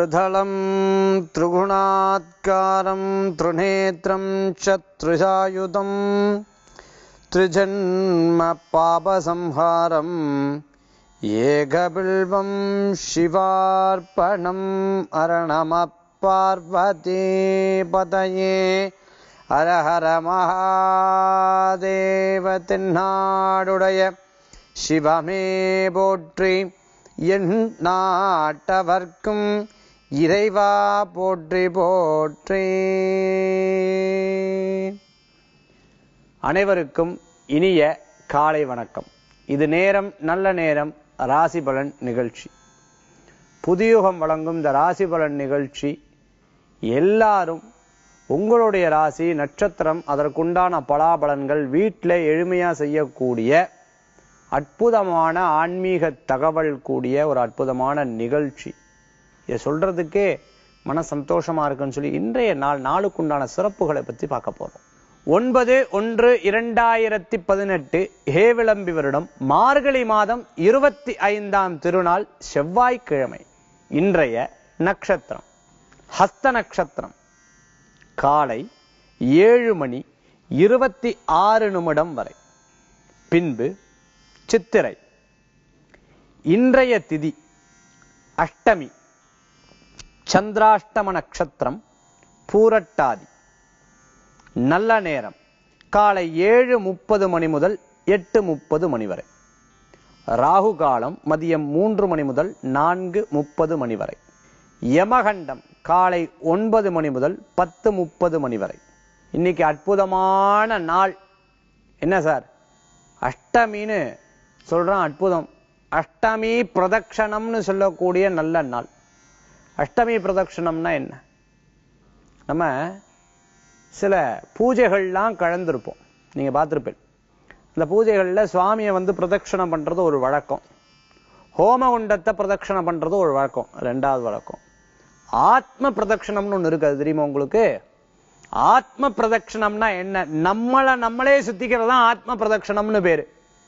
त्रिधलं त्रिगुणात्कारं त्रिनेत्रं शत्रुजायुधं त्रिजन्म पापसंहारम् एकबिल्बं शिवार्पणम् अरणमः पार्वतीपतये ஹர ஹர மகாதேவ தென்னாடுடைய சிவமே போற்றி என் நாட்டவர்க்கும் இறைவா போற்றி போற்றி அனைவருக்கும் இனிய காலை வணக்கம் இது நேரம் நல்ல நேரம் ராசி பலன் நிகழ்ச்சி புதியுகம் வழங்கும் இந்த ராசி பலன் நிகழ்ச்சி எல்லாரும் உங்களுடைய ராசி நட்சத்திரம் அதற்குண்டான பலாபலன்கள் வீட்டில் எளிமையா செய்யக்கூடிய அற்புதமான ஆன்மீக தகவல் கூடிய ஒரு அற்புதமான நிகழ்ச்சி இதை சொல்றதுக்கே மன சந்தோஷமா இருக்குன்னு சொல்லி இன்றைய நாள் நாளுக்குண்டான சிறப்புகளை பத்தி பார்க்க போறோம் ஒன்பது ஒன்று இரண்டாயிரத்தி பதினெட்டு ஹேவிளம்பி வருடம் மார்கழி மாதம் இருபத்தி ஐந்தாம் திருநாள் செவ்வாய்க்கிழமை இன்றைய நட்சத்திரம் ஹஸ்த நட்சத்திரம் காலை ஏழு மணி இருபத்தி ஆறு நிமிடம் வரை பின்பு சித்திரை இன்றைய திதி அஷ்டமி சந்திராஷ்டம நட்சத்திரம் பூரட்டாதி நல்ல நேரம் காலை ஏழு முப்பது மணி முதல் எட்டு முப்பது மணி வரை ராகு காலம் மதியம் மூன்று மணி முதல் நான்கு முப்பது மணி வரை யமகண்டம் காலை ஒன்பது மணி முதல் பத்து முப்பது மணி வரை இன்னைக்கு அற்புதமான நாள் என்ன சார் அஷ்டமின்னு சொல்றான் அற்புதம் அஷ்டமி பிரதக்ஷணம்னு சொல்லக்கூடிய நல்ல நாள் அஷ்டமி பிரதக்ஷணம்னா என்ன நம்ம சில பூஜைகள்லாம் கலந்துருப்போம் நீங்க பார்த்துருப்பேன் இந்த பூஜைகளில் சுவாமியை வந்து பிரதட்சணம் பண்றது ஒரு வழக்கம் ஹோமகுண்டத்தை பிரதட்சணம் பண்றது ஒரு வழக்கம் ரெண்டாவது வழக்கம் ஆத்ம பிரதட்சணம்னு ஒண்ணு இருக்கு அது தெரியுமா உங்களுக்கு ஆத்ம பிரதட்சணம்னா என்ன நம்மளை நம்மளே சுத்திக்கிறது தான் ஆத்ம பிரதட்சணம்னு பேரு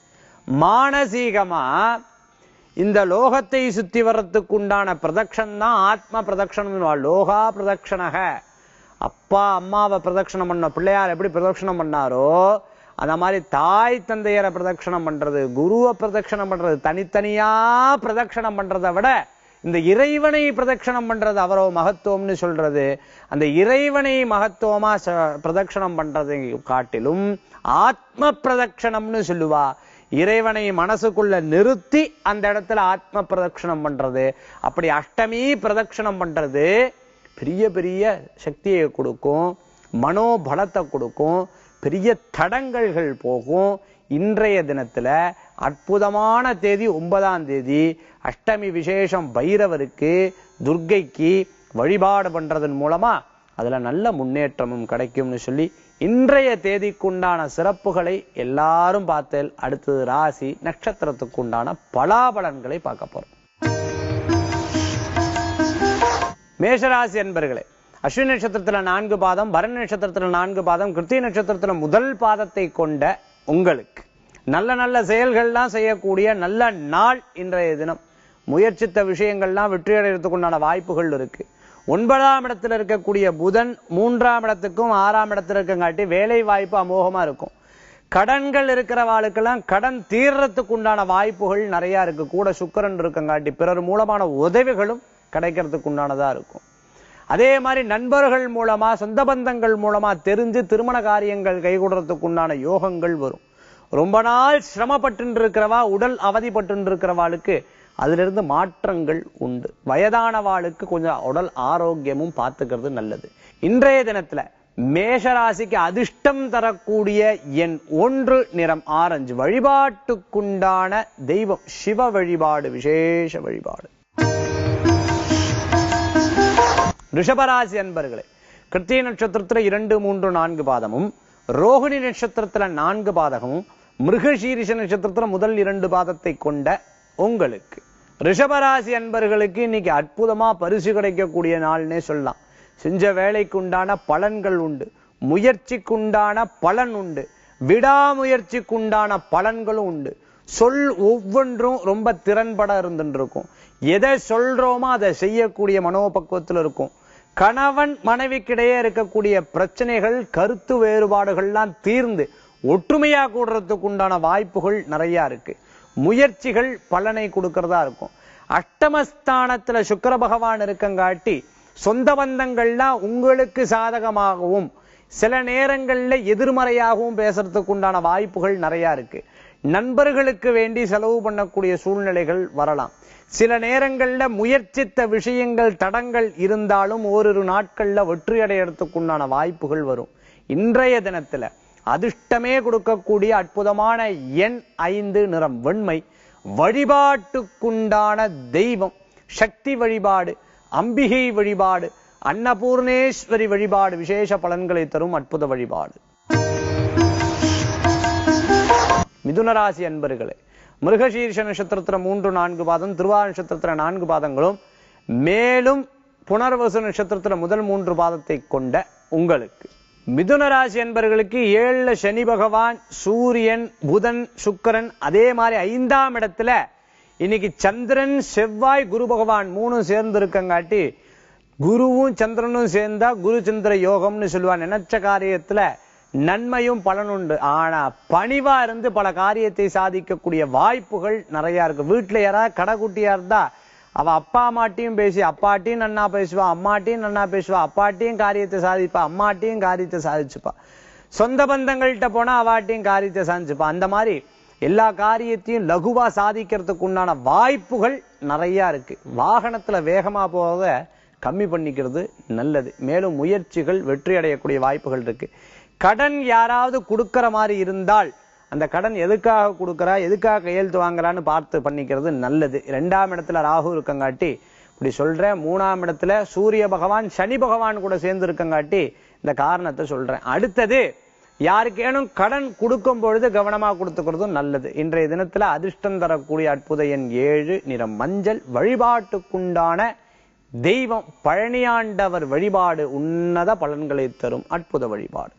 மானசீகமா இந்த லோகத்தை சுத்தி வர்றதுக்கு உண்டான பிரதட்சணம் தான் ஆத்ம பிரதட்சணம் லோகா பிரதட்சணக அப்பா அம்மாவை பிரதட்சணம் பண்ண பிள்ளையார் எப்படி பிரதட்சணம் பண்ணாரோ அந்த மாதிரி தாய் தந்தையரை பிரதட்சணம் பண்றது குருவை பிரதட்சணம் பண்றது தனித்தனியா பிரதட்சணம் பண்றதை விட இந்த இறைவனை பிரதட்சணம் பண்றது அவரோ மகத்துவம்னு சொல்றது அந்த இறைவனை மகத்துவமா பிரதட்சணம் பண்றதை காட்டிலும் ஆத்ம பிரதட்சணம்னு சொல்லுவா இறைவனை மனசுக்குள்ள நிறுத்தி அந்த இடத்துல ஆத்ம பிரதட்சணம் பண்றது அப்படி அஷ்டமி பிரதட்சணம் பண்றது பெரிய பெரிய சக்தியை கொடுக்கும் மனோபலத்தை கொடுக்கும் பெரிய தடங்கல்கள் போகும் இன்றைய தினத்துல அற்புதமான தேதி ஒன்பதாம் தேதி அஷ்டமி விசேஷம் பைரவருக்கு துர்க்கைக்கு வழிபாடு பண்றதன் மூலமா அதுல நல்ல முன்னேற்றமும் கிடைக்கும்னு சொல்லி இன்றைய தேதிக்குண்டான சிறப்புகளை எல்லாரும் பார்த்தேன் அடுத்தது ராசி நட்சத்திரத்துக்கு உண்டான பலாபலன்களை பார்க்க போறோம் மேஷராசி என்பர்களே அஸ்வினி நட்சத்திரத்துல நான்கு பாதம் பரணி நட்சத்திரத்துல நான்கு பாதம் கிருத்திய நட்சத்திரத்துல முதல் பாதத்தை கொண்ட உங்களுக்கு நல்ல நல்ல செயல்கள்லாம் செய்யக்கூடிய நல்ல நாள் இன்றைய தினம் முயற்சித்த விஷயங்கள்லாம் வெற்றி அடைகிறதுக்கு உண்டான வாய்ப்புகள் இருக்கு ஒன்பதாம் இடத்துல இருக்கக்கூடிய புதன் மூன்றாம் இடத்துக்கும் ஆறாம் இடத்துல இருக்கங்காட்டி வேலை வாய்ப்பு அமோகமா இருக்கும் கடன்கள் இருக்கிறவாளுக்கெல்லாம் கடன் தீர்றதுக்கு உண்டான வாய்ப்புகள் நிறைய இருக்கு கூட சுக்கரன் இருக்கங்காட்டி பிறர் மூலமான உதவிகளும் கிடைக்கிறதுக்கு உண்டானதா இருக்கும் அதே மாதிரி நண்பர்கள் மூலமா சொந்த பந்தங்கள் மூலமா தெரிஞ்சு திருமண காரியங்கள் கைகூடுறதுக்கு உண்டான யோகங்கள் வரும் ரொம்ப நாள் சிரமப்பட்டு இருக்கிறவா உடல் அவதிப்பட்டு இருக்கிறவாளுக்கு அதுல இருந்து மாற்றங்கள் உண்டு வயதானவாளுக்கு கொஞ்சம் உடல் ஆரோக்கியமும் பார்த்துக்கிறது நல்லது இன்றைய தினத்துல மேஷராசிக்கு அதிர்ஷ்டம் தரக்கூடிய என் ஒன்று நிறம் ஆரஞ்சு வழிபாட்டுக்குண்டான தெய்வம் சிவ வழிபாடு விசேஷ வழிபாடு ரிஷபராசி அன்பர்களே கிருத்திய நட்சத்திரத்துல இரண்டு மூன்று நான்கு பாதமும் ரோகிணி நட்சத்திரத்துல நான்கு பாதகமும் மிருகசீரிஷ நட்சத்திரத்துல முதல் இரண்டு பாதத்தை கொண்ட உங்களுக்கு ரிஷபராசி அன்பர்களுக்கு இன்னைக்கு அற்புதமா பரிசு கிடைக்கக்கூடிய நாள்னே சொல்லலாம் செஞ்ச வேலைக்குண்டான பலன்கள் உண்டு முயற்சிக்குண்டான பலன் உண்டு விடாமுயற்சிக்குண்டான பலன்களும் உண்டு சொல் ஒவ்வொன்றும் ரொம்ப திறன்பட இருந்துட்டு இருக்கும் எதை சொல்றோமோ அதை செய்யக்கூடிய மனோபக்குவத்தில் இருக்கும் கணவன் மனைவிக்கிடையே இருக்கக்கூடிய பிரச்சனைகள் கருத்து வேறுபாடுகள்லாம் தீர்ந்து ஒற்றுமையா கூடுறதுக்கு உண்டான வாய்ப்புகள் நிறைய இருக்கு முயற்சிகள் பலனை கொடுக்கறதா இருக்கும் அஷ்டமஸ்தானத்துல சுக்கிர பகவான் இருக்கங்காட்டி சொந்த பந்தங்கள்லாம் உங்களுக்கு சாதகமாகவும் சில நேரங்கள்ல எதிர்மறையாகவும் பேசுறதுக்கு உண்டான வாய்ப்புகள் நிறைய இருக்கு நண்பர்களுக்கு வேண்டி செலவு பண்ணக்கூடிய சூழ்நிலைகள் வரலாம் சில நேரங்கள்ல முயற்சித்த விஷயங்கள் தடங்கள் இருந்தாலும் ஓரிரு நாட்கள்ல வெற்றி அடையறதுக்கு உண்டான வாய்ப்புகள் வரும் இன்றைய தினத்துல அதிர்ஷ்டமே கொடுக்கக்கூடிய அற்புதமான எண் ஐந்து நிறம் வெண்மை வழிபாட்டுக்குண்டான தெய்வம் சக்தி வழிபாடு அம்பிகை வழிபாடு அன்னபூர்ணேஸ்வரி வழிபாடு விசேஷ பலன்களை தரும் அற்புத வழிபாடு மிதுனராசி அன்பர்களே மிருகசீர்ஷ நட்சத்திரத்துல மூன்று நான்கு பாதம் திருவாரூர் நட்சத்திரத்துல நான்கு பாதங்களும் மேலும் புனர்வசு நட்சத்திரத்துல முதல் மூன்று பாதத்தை கொண்ட உங்களுக்கு மிதுன ராசி என்பர்களுக்கு ஏழுல சனி பகவான் சூரியன் புதன் சுக்கிரன் அதே மாதிரி ஐந்தாம் இடத்துல இன்னைக்கு சந்திரன் செவ்வாய் குரு பகவான் மூணும் சேர்ந்து இருக்கங்காட்டி குருவும் சந்திரனும் சேர்ந்தா குரு சந்திர யோகம்னு சொல்லுவா நினைச்ச காரியத்துல நன்மையும் பலனுண்டு ஆனா பணிவா இருந்து பல காரியத்தை சாதிக்கக்கூடிய வாய்ப்புகள் நிறைய இருக்கு வீட்டுல யாராவது கடைக்குட்டியா இருந்தா அவ அப்பா அம்மாட்டையும் பேசி அப்பாட்டையும் நன்னா பேசுவா அம்மாட்டையும் நன்னா பேசுவா அப்பாட்டையும் காரியத்தை சாதிப்பா அம்மாட்டையும் காரியத்தை சாதிச்சுப்பா சொந்த பந்தங்கள்கிட்ட போனா அவாட்டையும் காரியத்தை சாதிச்சுப்பா அந்த மாதிரி எல்லா காரியத்தையும் லகுவா சாதிக்கிறதுக்கு உண்டான வாய்ப்புகள் நிறைய இருக்கு வாகனத்துல வேகமா போக கம்மி பண்ணிக்கிறது நல்லது மேலும் முயற்சிகள் வெற்றி அடையக்கூடிய வாய்ப்புகள் இருக்கு கடன் யாராவது கொடுக்கிற மாதிரி இருந்தால் அந்த கடன் எதுக்காக கொடுக்கறா எதுக்காக கையெழுத்து வாங்குறான்னு பார்த்து பண்ணிக்கிறது நல்லது ரெண்டாம் இடத்துல ராகு இருக்கங்காட்டி இப்படி சொல்றேன் மூணாம் இடத்துல சூரிய பகவான் சனி பகவான் கூட சேர்ந்து இருக்கங்காட்டி இந்த காரணத்தை சொல்றேன் அடுத்தது யாருக்கேனும் கடன் கொடுக்கும் பொழுது கவனமா கொடுத்துக்கிறதும் நல்லது இன்றைய தினத்துல அதிர்ஷ்டம் தரக்கூடிய அற்புத எண் ஏழு நிறம் மஞ்சள் வழிபாட்டுக்குண்டான தெய்வம் பழனியாண்டவர் வழிபாடு உன்னத பலன்களை தரும் அற்புத வழிபாடு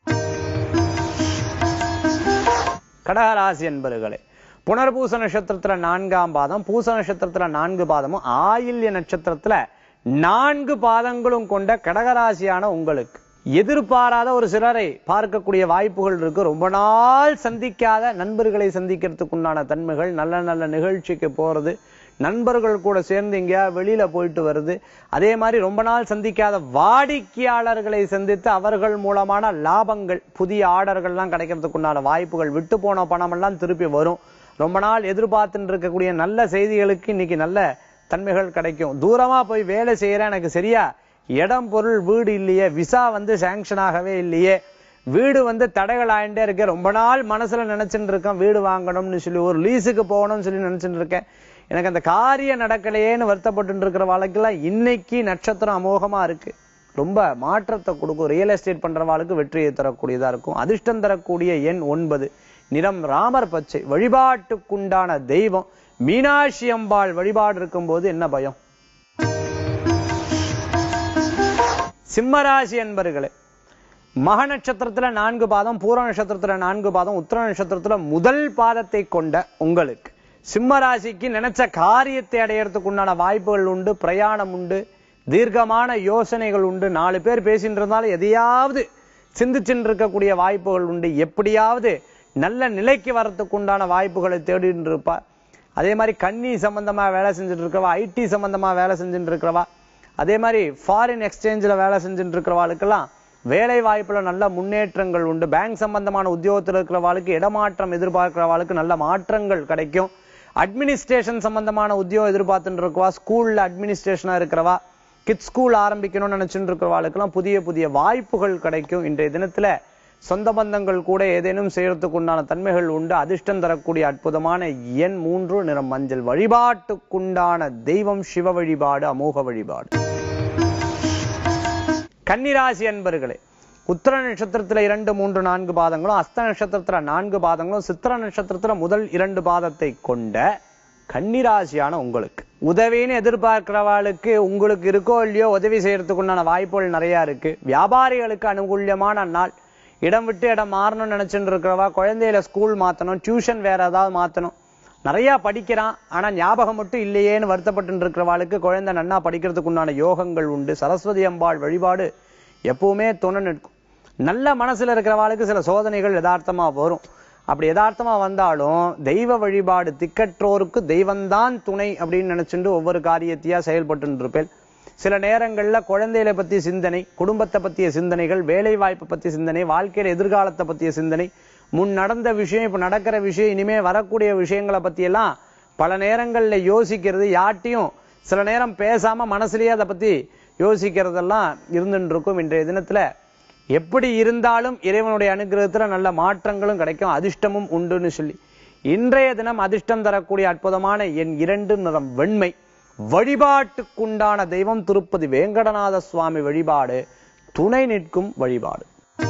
கடகராசி என்பர்களே புனர்பூச நட்சத்திரத்துல நான்காம் பாதம் பூச நட்சத்திரத்துல நான்கு பாதமும் ஆயில்ய நட்சத்திரத்துல நான்கு பாதங்களும் கொண்ட கடகராசியான உங்களுக்கு எதிர்பாராத ஒரு சிலரை பார்க்கக்கூடிய வாய்ப்புகள் இருக்கு ரொம்ப நாள் சந்திக்காத நண்பர்களை சந்திக்கிறதுக்கு உண்டான தன்மைகள் நல்ல நல்ல நிகழ்ச்சிக்கு போறது நண்பர்கள் கூட சேர்ந்து எங்கேயா வெளியில போயிட்டு வருது அதே மாதிரி ரொம்ப நாள் சந்திக்காத வாடிக்கையாளர்களை சந்தித்து அவர்கள் மூலமான லாபங்கள் புதிய ஆர்டர்கள்லாம் கிடைக்கிறதுக்கு உண்டான வாய்ப்புகள் விட்டு போன பணமெல்லாம் திருப்பி வரும் ரொம்ப நாள் எதிர்பார்த்துட்டு இருக்கக்கூடிய நல்ல செய்திகளுக்கு இன்னைக்கு நல்ல தன்மைகள் கிடைக்கும் தூரமா போய் வேலை செய்யறேன் எனக்கு சரியா இடம் பொருள் வீடு இல்லையே விசா வந்து சாங்ஷன் ஆகவே இல்லையே வீடு வந்து தடைகள் ஆயிட்டே இருக்கு ரொம்ப நாள் மனசுல நினைச்சுட்டு இருக்கேன் வீடு வாங்கணும்னு சொல்லி ஒரு லீஸுக்கு போகணும்னு சொல்லி நினைச்சுட்டு இருக்கேன் எனக்கு அந்த காரியம் நடக்கலையேன்னு வருத்தப்பட்டு இருக்கிற வாழ்க்கெல்லாம் இன்னைக்கு நட்சத்திரம் அமோகமா இருக்கு ரொம்ப மாற்றத்தை கொடுக்கும் ரியல் எஸ்டேட் பண்றவாளுக்கு வெற்றியை தரக்கூடியதா இருக்கும் அதிர்ஷ்டம் தரக்கூடிய எண் ஒன்பது நிறம் ராமர் பச்சை வழிபாட்டுக்குண்டான தெய்வம் மீனாட்சி அம்பாள் வழிபாடு இருக்கும்போது என்ன பயம் சிம்மராசி என்பர்களே மக நட்சத்திரத்துல நான்கு பாதம் பூர நட்சத்திரத்துல நான்கு பாதம் உத்திர நட்சத்திரத்துல முதல் பாதத்தை கொண்ட உங்களுக்கு சிம்ம ராசிக்கு நினைச்ச காரியத்தை அடையறதுக்கு உண்டான வாய்ப்புகள் உண்டு பிரயாணம் உண்டு தீர்க்கமான யோசனைகள் உண்டு நாலு பேர் பேசிட்டு இருந்தாலும் எதையாவது சிந்திச்சுட்டு இருக்கக்கூடிய வாய்ப்புகள் உண்டு எப்படியாவது நல்ல நிலைக்கு வரத்துக்கு உண்டான வாய்ப்புகளை தேடிட்டு இருப்பா அதே மாதிரி கன்னி சம்பந்தமா வேலை செஞ்சுட்டு இருக்கிறவா ஐடி சம்பந்தமா வேலை செஞ்சுட்டு இருக்கிறவா அதே மாதிரி ஃபாரின் எக்ஸ்சேஞ்சில் வேலை செஞ்சுட்டு இருக்கிறவாளுக்கெல்லாம் வேலை வாய்ப்புல நல்ல முன்னேற்றங்கள் உண்டு பேங்க் சம்பந்தமான உத்தியோகத்தில் இருக்கிறவாளுக்கு இடமாற்றம் எதிர்பார்க்கிறவாளுக்கு நல்ல மாற்றங்கள் கிடைக்கும் அட்மினிஸ்ட்ரேஷன் சம்பந்தமான உத்தியோகம் எதிர்பார்த்துட்டு இருக்கவா ஸ்கூல்ல அட்மினிஸ்ட்ரேஷனா இருக்கிறவா கிட்ஸ் ஸ்கூல் ஆரம்பிக்கணும்னு நினைச்சுட்டு இருக்கிறவாளுக்கெல்லாம் புதிய புதிய வாய்ப்புகள் கிடைக்கும் இன்றைய தினத்துல சொந்த பந்தங்கள் கூட ஏதேனும் செய்யறதுக்கு உண்டான தன்மைகள் உண்டு அதிர்ஷ்டம் தரக்கூடிய அற்புதமான எண் மூன்று நிறம் மஞ்சள் வழிபாட்டுக்குண்டான தெய்வம் சிவ வழிபாடு அமோக வழிபாடு கன்னிராசி அன்பர்களே உத்திர நட்சத்திரத்துல இரண்டு மூன்று நான்கு பாதங்களும் அஸ்த நட்சத்திரத்துல நான்கு பாதங்களும் சித்திர நட்சத்திரத்துல முதல் இரண்டு பாதத்தை கொண்ட கன்னிராசியான உங்களுக்கு உதவின்னு எதிர்பார்க்கிறவாளுக்கு உங்களுக்கு இருக்கோ இல்லையோ உதவி செய்யறதுக்கு உண்டான வாய்ப்புகள் நிறைய இருக்கு வியாபாரிகளுக்கு அனுகூல்யமான நாள் இடம் விட்டு இடம் மாறணும்னு நினைச்சுட்டு இருக்கிறவா குழந்தையில ஸ்கூல் மாத்தணும் டியூஷன் வேற ஏதாவது மாத்தணும் நிறைய படிக்கிறான் ஆனா ஞாபகம் மட்டும் இல்லையேன்னு வருத்தப்பட்டு இருக்கிறவாளுக்கு குழந்தை நன்னா படிக்கிறதுக்கு உண்டான யோகங்கள் உண்டு சரஸ்வதி அம்பாள் வழிபாடு எப்பவுமே துணை நிற்கும் நல்ல மனசுல இருக்கிறவாளுக்கு சில சோதனைகள் யதார்த்தமா வரும் அப்படி யதார்த்தமா வந்தாலும் தெய்வ வழிபாடு திக்கற்றோருக்கு தெய்வம்தான் துணை அப்படின்னு நினைச்சுட்டு ஒவ்வொரு காரியத்தையா செயல்பட்டு இருப்பேன் சில நேரங்கள்ல குழந்தைகளை பத்தி சிந்தனை குடும்பத்தை பத்திய சிந்தனைகள் வேலை வாய்ப்பு பத்தி சிந்தனை வாழ்க்கையில எதிர்காலத்தை பத்திய சிந்தனை முன் நடந்த விஷயம் இப்ப நடக்கிற விஷயம் இனிமே வரக்கூடிய விஷயங்களை பத்தி எல்லாம் பல நேரங்கள்ல யோசிக்கிறது யார்ட்டையும் சில நேரம் பேசாம மனசுலயே அதை பத்தி யோசிக்கிறதெல்லாம் இருந்துட்டு இருக்கும் இன்றைய தினத்துல எப்படி இருந்தாலும் இறைவனுடைய அனுகிரகத்துல நல்ல மாற்றங்களும் கிடைக்கும் அதிர்ஷ்டமும் உண்டுன்னு சொல்லி இன்றைய தினம் அதிர்ஷ்டம் தரக்கூடிய அற்புதமான என் இரண்டு நிறம் வெண்மை வழிபாட்டுக்குண்டான தெய்வம் திருப்பதி வேங்கடநாத சுவாமி வழிபாடு துணை நிற்கும் வழிபாடு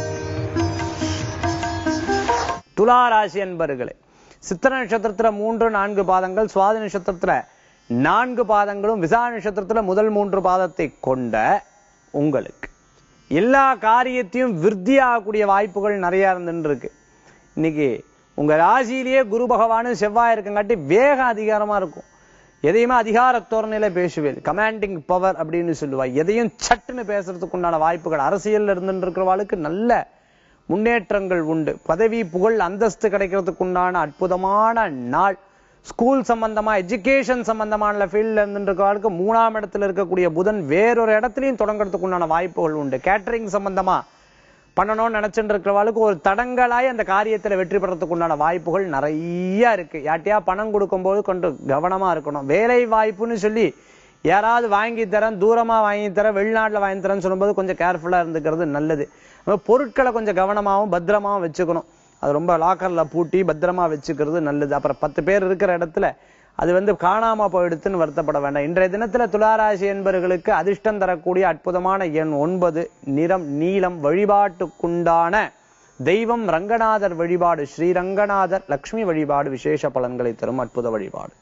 துளாராசி அன்பர்களே சித்திர நட்சத்திரத்துல மூன்று நான்கு பாதங்கள் சுவாதி நட்சத்திரத்துல நான்கு பாதங்களும் விசா நட்சத்திரத்துல முதல் மூன்று பாதத்தை கொண்ட உங்களுக்கு எல்லா காரியத்தையும் விருத்தி ஆகக்கூடிய வாய்ப்புகள் நிறைய இருந்துட்டு இருக்கு இன்னைக்கு உங்க ராசியிலேயே குரு பகவானும் செவ்வாய் இருக்கங்காட்டி வேக அதிகாரமா இருக்கும் எதையுமே அதிகார தோரணையில பேசுவேன் கமாண்டிங் பவர் அப்படின்னு சொல்லுவா எதையும் சட்டுன்னு பேசுறதுக்கு உண்டான வாய்ப்புகள் அரசியல்ல இருந்துட்டு இருக்கிறவாளுக்கு நல்ல முன்னேற்றங்கள் உண்டு பதவி புகழ் அந்தஸ்து கிடைக்கிறதுக்கு உண்டான அற்புதமான நாள் ஸ்கூல் சம்பந்தமா எஜுகேஷன் சம்பந்தமான ஃபீல்ட்ல இருந்துட்டு இருக்கிறவர்களுக்கு மூணாம் இடத்துல இருக்கக்கூடிய புதன் வேறொரு இடத்துலயும் தொடங்குறதுக்கு உண்டான வாய்ப்புகள் உண்டு கேட்டரிங் சம்பந்தமா பண்ணணும்னு நினைச்சுட்டு இருக்கிறவளுக்கு ஒரு தடங்களாய் அந்த காரியத்துல வெற்றி பெறத்துக்கு உண்டான வாய்ப்புகள் நிறைய இருக்கு யார்ட்டையா பணம் கொடுக்கும்போது கொஞ்சம் கவனமா இருக்கணும் வேலை வாய்ப்புன்னு சொல்லி யாராவது வாங்கி தரேன் தூரமா வாங்கி தரேன் வெளிநாட்டுல வாங்கி தரேன்னு சொல்லும்போது கொஞ்சம் கேர்ஃபுல்லா இருந்துக்கிறது நல்லது நம்ம பொருட்களை கொஞ்சம் கவனமாவும் பத்திரமாவும் வச்சுக்கணும் அது ரொம்ப லாக்கர்ல பூட்டி பத்திரமா வச்சுக்கிறது நல்லது அப்புறம் பத்து பேர் இருக்கிற இடத்துல அது வந்து காணாம போயிடுத்துன்னு வருத்தப்பட வேண்டாம் இன்றைய தினத்துல துளாராசி என்பவர்களுக்கு அதிர்ஷ்டம் தரக்கூடிய அற்புதமான எண் ஒன்பது நிறம் நீலம் வழிபாட்டுக்குண்டான தெய்வம் ரங்கநாதர் வழிபாடு ஸ்ரீரங்கநாதர் லக்ஷ்மி வழிபாடு விசேஷ பலன்களை தரும் அற்புத வழிபாடு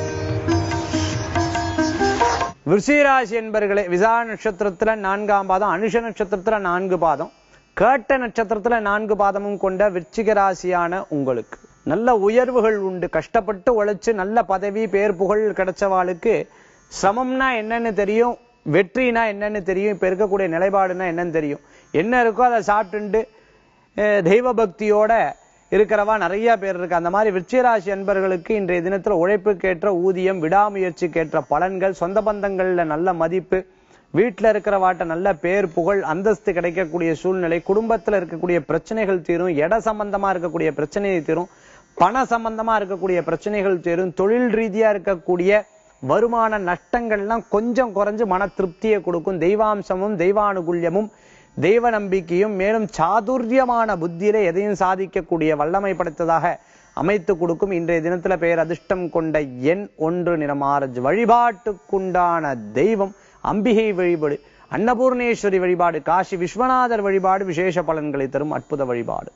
விருச்சிகராசி என்பர்களே விசா நட்சத்திரத்துல நான்காம் பாதம் அனுஷ நட்சத்திரத்துல நான்கு பாதம் கேட்ட நட்சத்திரத்துல நான்கு பாதமும் கொண்ட விருச்சிக ராசியான உங்களுக்கு நல்ல உயர்வுகள் உண்டு கஷ்டப்பட்டு உழைச்சு நல்ல பதவி பேர் புகழ் கிடைச்சவாளுக்கு சிரமம்னா என்னன்னு தெரியும் வெற்றினா என்னன்னு தெரியும் இப்ப இருக்கக்கூடிய நிலைப்பாடுனா என்னன்னு தெரியும் என்ன இருக்கோ அதை சாப்பிட்டுண்டு அஹ், தெய்வ பக்தியோட இருக்கிறவா நிறைய பேர் இருக்கு அந்த மாதிரி விருச்சிகராசி அன்பர்களுக்கு இன்றைய தினத்துல உழைப்புக்கேற்ற ஊதியம் விடாமுயற்சிக்கேற்ற பலன்கள் சொந்த பந்தங்கள்ல நல்ல மதிப்பு வீட்டுல இருக்கிறவாட்ட நல்ல பேர் புகழ் அந்தஸ்து கிடைக்கக்கூடிய சூழ்நிலை குடும்பத்துல இருக்கக்கூடிய பிரச்சனைகள் தீரும் இட சம்பந்தமா இருக்கக்கூடிய பிரச்சனையை தீரும் பண சம்பந்தமா இருக்கக்கூடிய பிரச்சனைகள் தீரும் தொழில் ரீதியா இருக்கக்கூடிய வருமான நஷ்டங்கள்லாம் கொஞ்சம் குறைஞ்சு மன திருப்தியை கொடுக்கும் தெய்வாம்சமும் தெய்வானுகுல்யமும் தெய்வ நம்பிக்கையும் மேலும் சாதுரியமான புத்தியில எதையும் சாதிக்கக்கூடிய வல்லமை படைத்ததாக அமைத்து கொடுக்கும் இன்றைய தினத்துல பெயர் அதிர்ஷ்டம் கொண்ட எண் ஒன்று நிறமாரஜ் வழிபாட்டுக்குண்டான தெய்வம் அம்பிகை வழிபாடு அன்னபூர்ணேஸ்வரி வழிபாடு காசி விஸ்வநாதர் வழிபாடு விசேஷ பலன்களை தரும் அற்புத வழிபாடு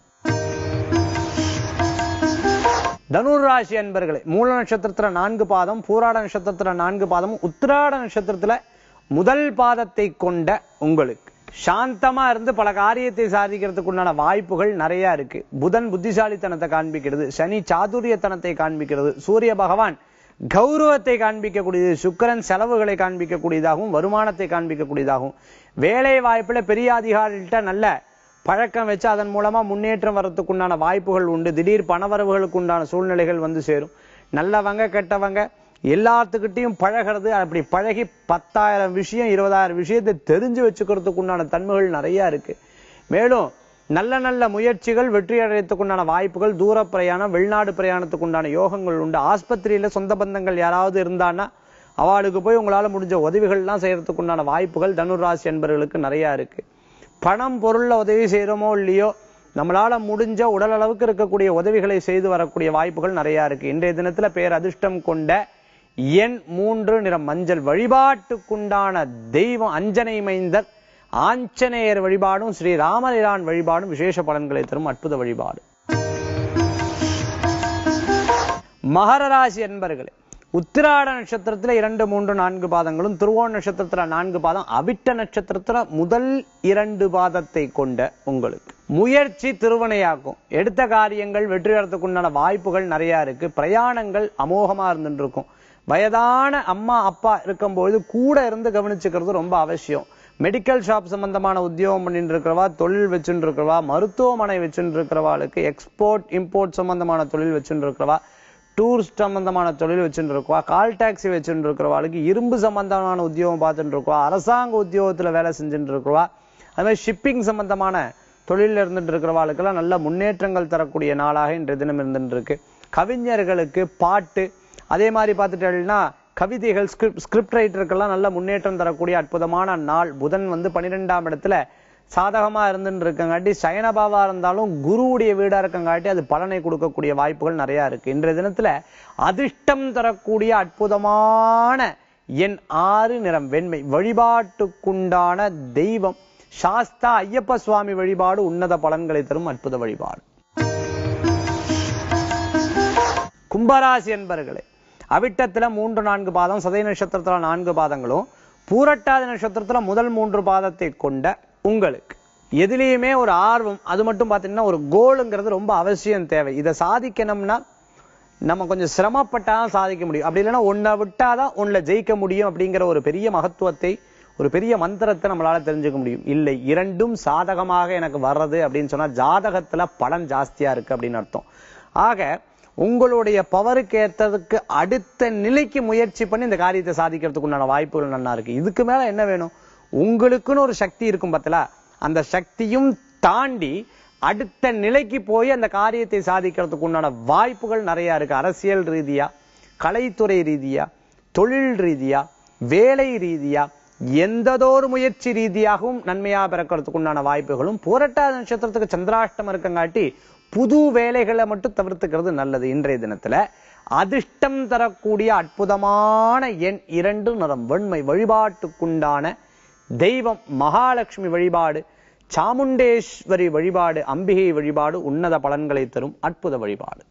தனுர் ராசி அன்பர்களே மூல நட்சத்திரத்துல நான்கு பாதம் பூராட நட்சத்திரத்துல நான்கு பாதம் உத்திராட நட்சத்திரத்துல முதல் பாதத்தை கொண்ட உங்களுக்கு சாந்தமா இருந்து பல காரியத்தை சாதிக்கிறதுக்கு உண்டான வாய்ப்புகள் நிறைய இருக்கு புதன் புத்திசாலித்தனத்தை காண்பிக்கிறது சனி சாதுரியத்தனத்தை காண்பிக்கிறது சூரிய பகவான் கௌரவத்தை காண்பிக்கக்கூடியது சுக்கிரன் செலவுகளை காண்பிக்கக்கூடியதாகவும் வருமானத்தை காண்பிக்கக்கூடியதாகவும் வேலை வாய்ப்புல பெரிய அதிகாரிகிட்ட நல்ல பழக்கம் வச்சு அதன் மூலமா முன்னேற்றம் வர்றதுக்கு உண்டான வாய்ப்புகள் உண்டு திடீர் பணவரவுகளுக்கு உண்டான சூழ்நிலைகள் வந்து சேரும் நல்லவங்க கெட்டவங்க எல்லாத்துக்கிட்டையும் பழகிறது அப்படி பழகி பத்தாயிரம் விஷயம் இருபதாயிரம் விஷயத்தை தெரிஞ்சு வச்சுக்கிறதுக்கு உண்டான தன்மைகள் நிறைய இருக்கு மேலும் நல்ல நல்ல முயற்சிகள் வெற்றி அடையறதுக்கு உண்டான வாய்ப்புகள் தூர பிரயாணம் வெளிநாடு பிரயாணத்துக்கு உண்டான யோகங்கள் உண்டு ஆஸ்பத்திரியில சொந்த பந்தங்கள் யாராவது இருந்தான்னா அவளுக்கு போய் உங்களால முடிஞ்ச உதவிகள்லாம் செய்யறதுக்கு உண்டான வாய்ப்புகள் தனுர் ராசி என்பவர்களுக்கு நிறைய இருக்கு பணம் பொருள்ல உதவி செய்யறோமோ இல்லையோ நம்மளால முடிஞ்ச உடல் அளவுக்கு இருக்கக்கூடிய உதவிகளை செய்து வரக்கூடிய வாய்ப்புகள் நிறைய இருக்கு இன்றைய தினத்துல பேர் அதிர்ஷ்டம் கொண்ட எண் மூன்று நிறம் மஞ்சள் வழிபாட்டுக்குண்டான தெய்வம் அஞ்சனை மைந்தர் ஆஞ்சநேயர் வழிபாடும் ஸ்ரீ ராமலிரான் வழிபாடும் விசேஷ பலன்களை தரும் அற்புத வழிபாடு மகர ராசி என்பர்களே உத்திராட நட்சத்திரத்துல இரண்டு மூன்று நான்கு பாதங்களும் திருவோண நட்சத்திரத்துல நான்கு பாதம் அவிட்ட நட்சத்திரத்துல முதல் இரண்டு பாதத்தை கொண்ட உங்களுக்கு முயற்சி திருவனையாக்கும் எடுத்த காரியங்கள் வெற்றி பெறத்துக்கு உண்டான வாய்ப்புகள் நிறைய இருக்கு பிரயாணங்கள் அமோகமா இருந்துட்டு இருக்கும் வயதான அம்மா அப்பா இருக்கும்போது கூட இருந்து கவனிச்சுக்கிறது ரொம்ப அவசியம் மெடிக்கல் ஷாப் சம்பந்தமான உத்தியோகம் பண்ணிட்டு இருக்கிறவா தொழில் வச்சுட்டு இருக்கிறவா மருத்துவமனை வச்சுட்டு இருக்கிறவாளுக்கு எக்ஸ்போர்ட் இம்போர்ட் சம்பந்தமான தொழில் வச்சுட்டு இருக்கிறவா டூரிஸ்ட் சம்பந்தமான தொழில் வச்சுட்டு இருக்கவா கால் டாக்ஸி வச்சுட்டு இருக்கிறவாளுக்கு இரும்பு சம்பந்தமான உத்தியோகம் பார்த்துட்டு இருக்கவா அரசாங்க உத்தியோகத்துல வேலை செஞ்சுட்டு இருக்கிறவா அது மாதிரி ஷிப்பிங் சம்பந்தமான தொழிலில் இருந்துட்டு இருக்கிறவாளுக்கெல்லாம் நல்ல முன்னேற்றங்கள் தரக்கூடிய நாளாக இன்றைய தினம் இருந்துட்டு இருக்கு கவிஞர்களுக்கு பாட்டு அதே மாதிரி பார்த்துட்டேன்னா கவிதைகள் ஸ்கிரிப்ட் ஸ்கிரிப்ட் ரைட்டருக்கெல்லாம் நல்ல முன்னேற்றம் தரக்கூடிய அற்புதமான நாள் புதன் வந்து பன்னிரெண்டாம் இடத்துல சாதகமா இருந்துட்டு இருக்கங்காட்டி சயனபாவா இருந்தாலும் குருவுடைய வீடா இருக்கங்காட்டி அது பலனை கொடுக்கக்கூடிய வாய்ப்புகள் நிறைய இருக்கு இன்றைய தினத்துல அதிர்ஷ்டம் தரக்கூடிய அற்புதமான என் ஆறு நிறம் வெண்மை வழிபாட்டுக்குண்டான தெய்வம் சாஸ்தா ஐயப்ப சுவாமி வழிபாடு உன்னத பலன்களை தரும் அற்புத வழிபாடு கும்பராசி என்பர்களே அவிட்டத்துல மூன்று நான்கு பாதம் சதய நட்சத்திரத்துல நான்கு பாதங்களும் பூரட்டாதி நட்சத்திரத்துல முதல் மூன்று பாதத்தை கொண்ட உங்களுக்கு எதுலேயுமே ஒரு ஆர்வம் அது மட்டும் பார்த்தீங்கன்னா ஒரு கோலுங்கிறது ரொம்ப அவசியம் தேவை இதை சாதிக்கணும்னா நம்ம கொஞ்சம் சிரமப்பட்டாதான் சாதிக்க முடியும் அப்படி இல்லைன்னா ஒன்றை விட்டாதான் ஒன்றை ஜெயிக்க முடியும் அப்படிங்கிற ஒரு பெரிய மகத்துவத்தை ஒரு பெரிய மந்திரத்தை நம்மளால தெரிஞ்சுக்க முடியும் இல்லை இரண்டும் சாதகமாக எனக்கு வர்றது அப்படின்னு சொன்னா ஜாதகத்துல பலன் ஜாஸ்தியா இருக்கு அப்படின்னு அர்த்தம் ஆக உங்களுடைய பவருக்கு ஏற்றதுக்கு அடுத்த நிலைக்கு முயற்சி பண்ணி இந்த காரியத்தை சாதிக்கிறதுக்கு உண்டான வாய்ப்புகள் நல்லா இருக்கு இதுக்கு மேல என்ன வேணும் உங்களுக்குன்னு ஒரு சக்தி இருக்கும் பார்த்தல அந்த சக்தியும் தாண்டி அடுத்த நிலைக்கு போய் அந்த காரியத்தை சாதிக்கிறதுக்கு உண்டான வாய்ப்புகள் நிறைய இருக்கு அரசியல் ரீதியா கலைத்துறை ரீதியா தொழில் ரீதியா வேலை ரீதியா எந்ததோரு முயற்சி ரீதியாகவும் நன்மையா பிறக்கிறதுக்கு உண்டான வாய்ப்புகளும் போராட்டாத நட்சத்திரத்துக்கு சந்திராஷ்டம் இருக்கங்காட்டி புது வேலைகளை மட்டும் தவிர்த்துக்கிறது நல்லது இன்றைய தினத்துல அதிர்ஷ்டம் தரக்கூடிய அற்புதமான எண் இரண்டு நிறம் வெண்மை வழிபாட்டுக்குண்டான தெய்வம் மகாலட்சுமி வழிபாடு சாமுண்டேஸ்வரி வழிபாடு அம்பிகை வழிபாடு உன்னத பலன்களை தரும் அற்புத வழிபாடு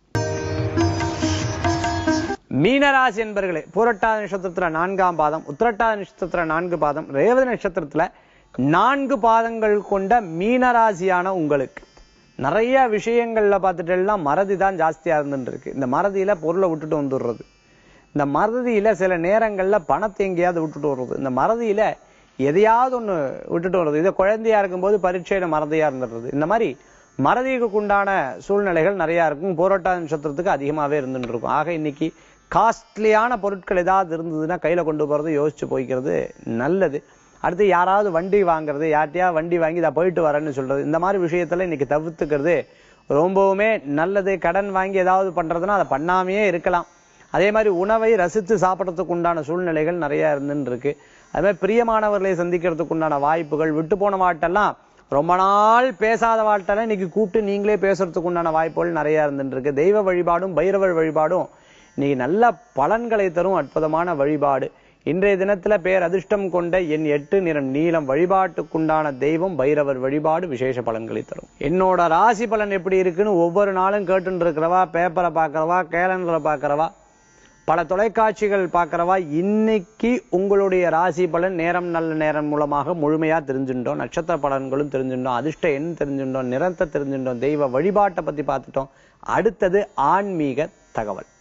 மீனராசி என்பர்களே பூரட்டாத நட்சத்திரத்துல நான்காம் பாதம் உத்திரட்டாத நட்சத்திரத்துல நான்கு பாதம் ரேவதி நட்சத்திரத்துல நான்கு பாதங்கள் கொண்ட மீனராசியான உங்களுக்கு நிறைய விஷயங்கள்ல பார்த்துட்டேன்னா மறதி தான் ஜாஸ்தியா இருந்துட்டு இருக்கு இந்த மறதியில பொருளை விட்டுட்டு வந்துடுறது இந்த மறதியில சில நேரங்கள்ல பணத்தை எங்கேயாவது விட்டுட்டு வர்றது இந்த மறதியில எதையாவது ஒண்ணு விட்டுட்டு வர்றது இதை குழந்தையா இருக்கும்போது பரீட்சையில மறதியா இருந்துடுறது இந்த மாதிரி மறதிக்கு உண்டான சூழ்நிலைகள் நிறைய இருக்கும் போராட்ட நட்சத்திரத்துக்கு அதிகமாவே இருந்துட்டு இருக்கும் ஆக இன்னைக்கு காஸ்ட்லியான பொருட்கள் ஏதாவது இருந்ததுன்னா கையில கொண்டு போறது யோசிச்சு போய்க்கிறது நல்லது அடுத்து யாராவது வண்டி வாங்குறது யார்ட்டையா வண்டி வாங்கி இதை போயிட்டு வரேன்னு சொல்றது இந்த மாதிரி விஷயத்துல இன்னைக்கு தவிர்த்துக்கிறது ரொம்பவுமே நல்லது கடன் வாங்கி ஏதாவது பண்றதுன்னா அதை பண்ணாமையே இருக்கலாம் அதே மாதிரி உணவை ரசித்து சாப்பிடறதுக்கு உண்டான சூழ்நிலைகள் நிறைய இருந்துன்னு இருக்கு அதே மாதிரி பிரியமானவர்களை சந்திக்கிறதுக்கு உண்டான வாய்ப்புகள் விட்டு போன வாட்டெல்லாம் ரொம்ப நாள் பேசாத வாட்டெல்லாம் இன்னைக்கு கூப்பிட்டு நீங்களே பேசுறதுக்கு உண்டான வாய்ப்புகள் நிறைய இருந்துட்டு இருக்கு தெய்வ வழிபாடும் பைரவர் வழிபாடும் இன்னைக்கு நல்ல பலன்களை தரும் அற்புதமான வழிபாடு இன்றைய தினத்துல பேர் அதிர்ஷ்டம் கொண்ட என் எட்டு நிறம் நீளம் வழிபாட்டுக்குண்டான தெய்வம் பைரவர் வழிபாடு விசேஷ பலன்களை தரும் என்னோட ராசி பலன் எப்படி இருக்குன்னு ஒவ்வொரு நாளும் கேட்டுட்டு இருக்கிறவா பேப்பரை பார்க்கறவா கேலண்டரை பார்க்கறவா பல தொலைக்காட்சிகள் பார்க்கறவா இன்னைக்கு உங்களுடைய ராசி பலன் நேரம் நல்ல நேரம் மூலமாக முழுமையா தெரிஞ்சுட்டோம் நட்சத்திர பலன்களும் தெரிஞ்சுட்டோம் அதிர்ஷ்ட எண் தெரிஞ்சுட்டோம் நிறத்தை தெரிஞ்சுட்டோம் தெய்வ வழிபாட்டை பத்தி பார்த்துட்டோம் அடுத்தது ஆன்மீக தகவல்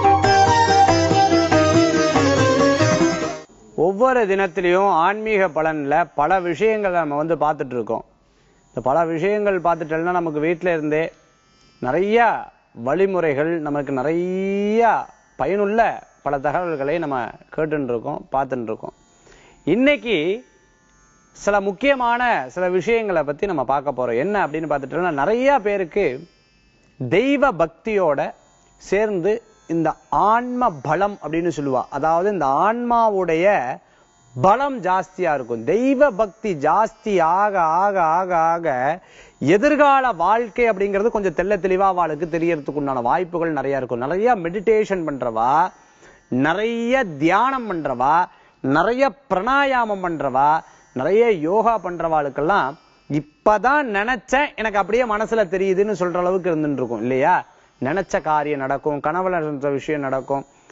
ஒவ்வொரு தினத்திலையும் ஆன்மீக பலன்ல பல விஷயங்களை நம்ம வந்து பார்த்துட்டு இருக்கோம் இந்த பல விஷயங்கள் பார்த்துட்டோம்னா நமக்கு வீட்டில இருந்தே நிறைய வழிமுறைகள் நமக்கு நிறைய பயனுள்ள பல தகவல்களை நம்ம கேட்டுட்டு இருக்கோம் பார்த்துட்டு இருக்கோம் இன்னைக்கு சில முக்கியமான சில விஷயங்களை பத்தி நம்ம பார்க்க போறோம் என்ன அப்படின்னு பார்த்துட்டோம்னா நிறைய பேருக்கு தெய்வ பக்தியோட சேர்ந்து இந்த ஆன்ம பலம் அப்படின்னு சொல்லுவா அதாவது இந்த ஆன்மாவுடைய பலம் ஜாஸ்தியா இருக்கும் தெய்வ பக்தி ஜாஸ்தி ஆக ஆக ஆக ஆக எதிர்கால வாழ்க்கை அப்படிங்கிறது கொஞ்சம் தெள்ள தெளிவா அவளுக்கு தெரியறதுக்கு உண்டான வாய்ப்புகள் நிறைய இருக்கும் நிறைய மெடிடேஷன் பண்றவா நிறைய தியானம் பண்றவா நிறைய பிராணாயாமம் பண்றவா நிறைய யோகா பண்றவாளுக்கெல்லாம் இப்பதான் நினைச்சேன் எனக்கு அப்படியே மனசுல தெரியுதுன்னு சொல்ற அளவுக்கு இருந்துட்டு இருக்கும் இல்லையா நினைச்ச காரியம் நடக்கும் கனவுல நினைச்ச விஷயம் நடக்கும்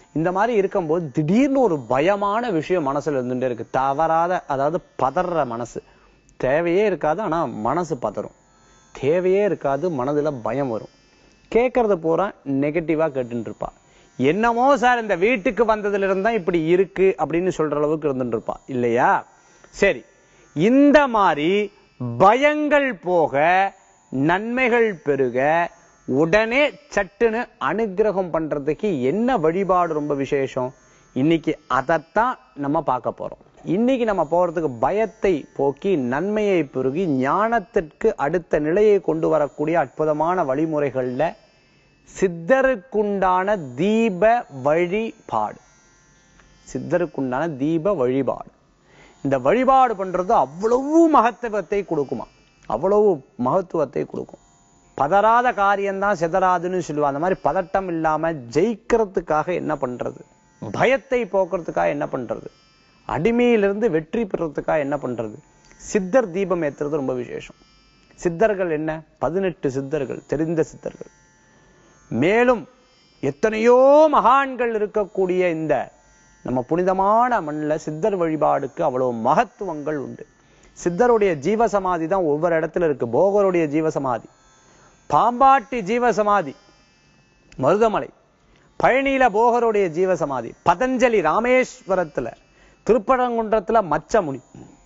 இந்த மாதிரி இருக்கும்போது திடீர்னு ஒரு பயமான விஷயம் மனசுல இருந்துட்டே இருக்கு தவறாத அதாவது பதற மனசு தேவையே இருக்காது ஆனா மனசு பதறும் தேவையே இருக்காது மனதுல பயம் வரும் கேட்கறது பூரா நெகட்டிவா கேட்டுட்டு இருப்பா என்னமோ சார் இந்த வீட்டுக்கு வந்ததுல இருந்து தான் இப்படி இருக்கு அப்படின்னு சொல்ற அளவுக்கு இருந்துட்டு இருப்பா இல்லையா சரி இந்த மாதிரி பயங்கள் போக நன்மைகள் பெருக உடனே சட்டுன்னு அனுக்கிரகம் பண்றதுக்கு என்ன வழிபாடு ரொம்ப விசேஷம் இன்னைக்கு அதைத்தான் நம்ம பார்க்க போறோம் இன்னைக்கு நம்ம போறதுக்கு பயத்தை போக்கி நன்மையை பெருகி ஞானத்திற்கு அடுத்த நிலையை கொண்டு வரக்கூடிய அற்புதமான வழிமுறைகள்ல சித்தருக்குண்டான தீப வழிபாடு சித்தருக்குண்டான தீப வழிபாடு இந்த வழிபாடு பண்றது அவ்வளவு மகத்துவத்தை கொடுக்குமா அவ்வளவு மகத்துவத்தை கொடுக்கும் பதறாத காரியம்தான் சிதறாதுன்னு சொல்லுவா அந்த மாதிரி பதட்டம் இல்லாம ஜெயிக்கிறதுக்காக என்ன பண்றது பயத்தை போக்குறதுக்காக என்ன பண்றது அடிமையிலிருந்து வெற்றி பெறறதுக்காக என்ன பண்றது சித்தர் தீபம் ஏத்துறது ரொம்ப விசேஷம் சித்தர்கள் என்ன பதினெட்டு சித்தர்கள் தெரிந்த சித்தர்கள் மேலும் எத்தனையோ மகான்கள் இருக்கக்கூடிய இந்த நம்ம புனிதமான மண்ணில் சித்தர் வழிபாடுக்கு அவ்வளவு மகத்துவங்கள் உண்டு சித்தருடைய ஜீவசமாதி தான் ஒவ்வொரு இடத்துல இருக்கு போகருடைய ஜீவசமாதி பாம்பாட்டி ஜீவசமாதி மருதமலை பழனியில போகருடைய ஜீவசமாதி பதஞ்சலி ராமேஸ்வரத்துல திருப்பரங்குன்றத்துல மச்சமுனி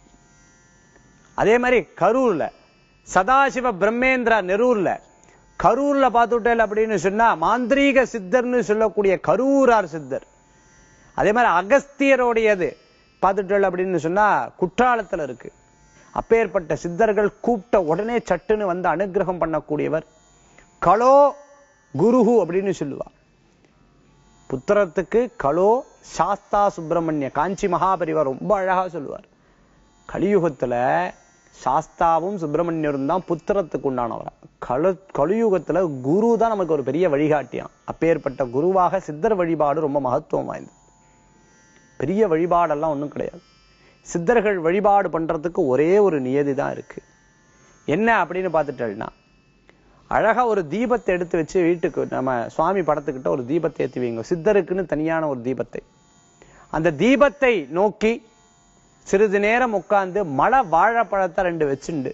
அதே மாதிரி கரூர்ல சதாசிவ பிரம்மேந்திரா நெரூர்ல கரூர்ல பார்த்துட்டேன் அப்படின்னு சொன்னா மாந்திரீக சித்தர்னு சொல்லக்கூடிய கரூரார் சித்தர் அதே மாதிரி அகஸ்தியருடையது பார்த்துட்டேன் அப்படின்னு சொன்னா குற்றாலத்துல இருக்கு அப்பேற்பட்ட சித்தர்கள் கூப்பிட்ட உடனே சட்டுன்னு வந்து அனுகிரகம் பண்ணக்கூடியவர் கலோ குருஹு அப்படின்னு சொல்லுவா புத்திரத்துக்கு கலோ சாஸ்தா சுப்பிரமணிய காஞ்சி மகாபரிவா ரொம்ப அழகா சொல்லுவார் கலியுகத்துல சாஸ்தாவும் சுப்பிரமணியரும் தான் புத்திரத்துக்கு உண்டானவரா கல கலியுகத்துல குரு தான் நமக்கு ஒரு பெரிய வழிகாட்டியாம் அப்பேற்பட்ட குருவாக சித்தர் வழிபாடு ரொம்ப மகத்துவம் வாய்ந்தது பெரிய வழிபாடெல்லாம் ஒண்ணும் கிடையாது சித்தர்கள் வழிபாடு பண்றதுக்கு ஒரே ஒரு நியதி தான் இருக்கு என்ன அப்படின்னு பார்த்துட்டேன்னா அழகா ஒரு தீபத்தை எடுத்து வச்சு வீட்டுக்கு நம்ம சுவாமி படத்துக்கிட்ட ஒரு தீபத்தை ஏத்தி வைங்க சித்தருக்குன்னு தனியான ஒரு தீபத்தை அந்த தீபத்தை நோக்கி சிறிது நேரம் உட்கார்ந்து மலை வாழைப்பழத்தை ரெண்டு வச்சுண்டு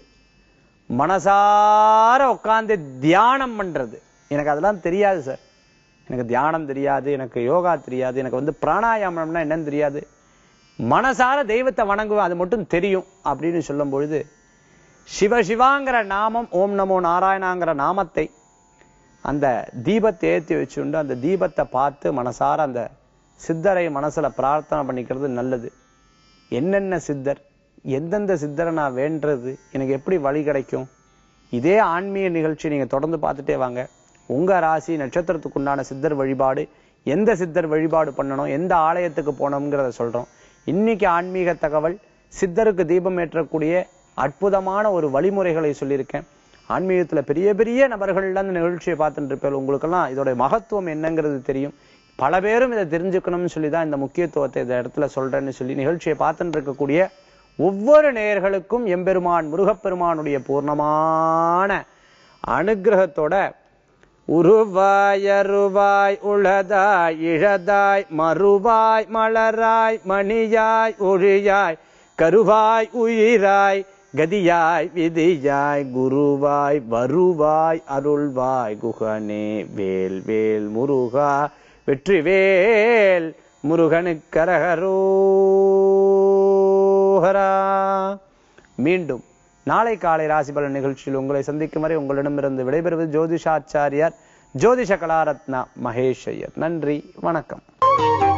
மனசார உட்கார்ந்து தியானம் பண்றது எனக்கு அதெல்லாம் தெரியாது சார் எனக்கு தியானம் தெரியாது எனக்கு யோகா தெரியாது எனக்கு வந்து பிராணாயாமம்னா என்னன்னு தெரியாது மனசார தெய்வத்தை வணங்குவேன் அது மட்டும் தெரியும் அப்படின்னு சொல்லும் பொழுது சிவ சிவாங்கிற நாமம் ஓம் நமோ நாராயணாங்கிற நாமத்தை அந்த தீபத்தை ஏற்றி வச்சுண்டு அந்த தீபத்தை பார்த்து மனசார அந்த சித்தரை மனசுல பிரார்த்தனை பண்ணிக்கிறது நல்லது என்னென்ன சித்தர் எந்தெந்த சித்தரை நான் வேண்டது எனக்கு எப்படி வழி கிடைக்கும் இதே ஆன்மீக நிகழ்ச்சி நீங்க தொடர்ந்து பார்த்துட்டே வாங்க உங்க ராசி நட்சத்திரத்துக்கு உண்டான சித்தர் வழிபாடு எந்த சித்தர் வழிபாடு பண்ணணும் எந்த ஆலயத்துக்கு போனோம்ங்கிறத சொல்றோம் இன்னைக்கு ஆன்மீக தகவல் சித்தருக்கு தீபம் ஏற்றக்கூடிய அற்புதமான ஒரு வழிமுறைகளை சொல்லியிருக்கேன் ஆன்மீகத்துல பெரிய பெரிய நபர்கள்லாம் இந்த நிகழ்ச்சியை பார்த்துட்டு இருப்பேன் உங்களுக்கெல்லாம் இதோட மகத்துவம் என்னங்கிறது தெரியும் பல பேரும் இதை தெரிஞ்சுக்கணும்னு சொல்லி தான் இந்த முக்கியத்துவத்தை இந்த இடத்துல சொல்றேன்னு சொல்லி நிகழ்ச்சியை பார்த்துட்டு இருக்கக்கூடிய ஒவ்வொரு நேயர்களுக்கும் எம்பெருமான் முருகப்பெருமானுடைய பூர்ணமான அனுகிரகத்தோட உருவாய் அருவாய் உளதாய் இழதாய் மறுவாய் மலராய் மணியாய் ஒழியாய் கருவாய் உயிராய் கதியாய் விதியாய் குருவாய் வருவாய் அருள்வாய் குகனே வேல் வேல் முருகா வெற்றி வேல் முருகனுக்கரகரோஹரா மீண்டும் நாளை காலை ராசிபலன் நிகழ்ச்சியில் உங்களை சந்திக்கும் வரை உங்களிடமிருந்து விடைபெறுவது ஜோதிஷாச்சாரியார் ஜோதிஷ கலாரத்னா மகேஷ் ஐயர் நன்றி வணக்கம்